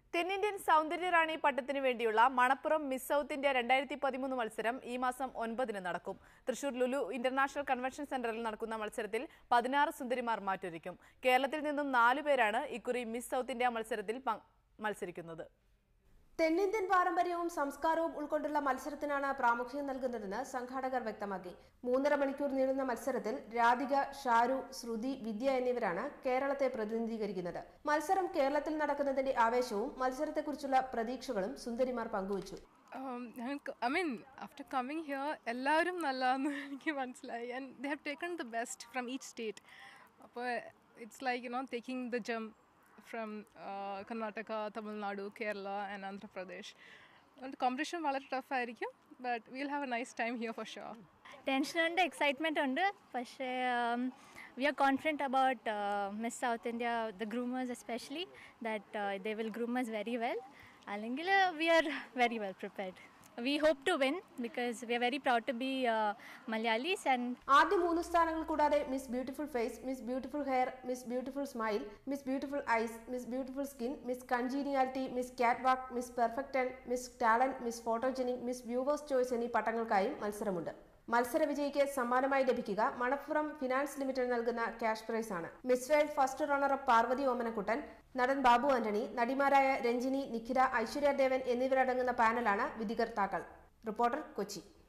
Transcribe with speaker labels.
Speaker 1: തെന്നിന്ത്യൻ സൗന്ദര്യറാണി പട്ടത്തിന് വേണ്ടിയുള്ള Manappuram miss South India രണ്ടായിരത്തി പതിമൂന്ന് മത്സരം ഈ മാസം ഒൻപതിന് നടക്കും തൃശൂർ ലുലു ഇന്റർനാഷണൽ കൺവെൻഷൻ സെന്ററിൽ നടക്കുന്ന മത്സരത്തിൽ പതിനാറ് സുന്ദരിമാർ മാറ്റൊരുക്കും കേരളത്തിൽ നിന്നും നാലു പേരാണ് ഇക്കുറി മിസ് സൗത്ത് ഇന്ത്യ മത്സരത്തിൽ പങ്ക്- മത്സരിക്കുന്നത്
Speaker 2: തെന്നിന്ത്യൻ പാരമ്പര്യവും സംസ്കാരവും ഉൾക്കൊണ്ടുള്ള മത്സരത്തിനാണ് പ്രാമുഖ്യം നൽകുന്നതെന്ന് സംഘാടകർ വ്യക്തമാക്കി മൂന്നര മണിക്കൂർ നീളുന്ന മത്സരത്തിൽ രാധിക ഷാരു ശ്രുതി വിദ്യ എന്നിവരാണ് കേരളത്തെ പ്രതിനിധീകരിക്കുന്നത് മത്സരം കേരളത്തിൽ നടക്കുന്നതിന്റെ ആവേശവും മത്സരത്തെക്കുറിച്ചുള്ള പ്രതീക്ഷകളും സുന്ദരിമാർ പങ്കുവച്ചു
Speaker 3: Um, ഞങ്ങൾക്ക് I mean after coming here എല്ലാവരും നല്ലതെന്ന് എനിക്ക് മനസ്സിലായി and they have taken the best from each state അപ്പോൾ it's like you know taking the gem from Karnataka Tamil Nadu Kerala and Andhra Pradesh അതുകൊണ്ട് കോമ്പറ്റീഷൻ വളരെ ടഫായിരിക്കും but will have a nice time here for sure
Speaker 4: ടെൻഷനുണ്ട് excitement ഉണ്ട് പക്ഷേ we are confident about Miss South India the groomers especially that they will groomers very well അല്ലെങ്കിൽ V are very well prepared we hope to win because we are very proud to be Malayalis and
Speaker 2: ആദ്യ മൂന്ന് സ്ഥാനങ്ങൾ കൂടാതെ Miss beautiful face Miss beautiful hair Miss beautiful smile Miss beautiful eyes Miss beautiful skin Miss congeniality Miss catwalk Miss perfect Miss talent Miss photogenic Miss viewers choice എന്നീ പട്ടങ്ങൾക്കായും മത്സരമുണ്ട് മത്സര വിജയിക്ക് സമ്മാനമായി ലഭിക്കുക മണപ്പുറം ഫിനാൻസ് ലിമിറ്റഡ് നൽകുന്ന cash prize ആണ് Miss world first runner up Parvathi Omanakuttan നടൻ ബാബു ആന്റണി നടിമാരായ രഞ്ജിനി നിഖില ഐശ്വര്യ ദേവൻ എന്നിവരടങ്ങുന്ന പാനലാണ് വിധികർത്താക്കൾ റിപ്പോർട്ടർ കൊച്ചി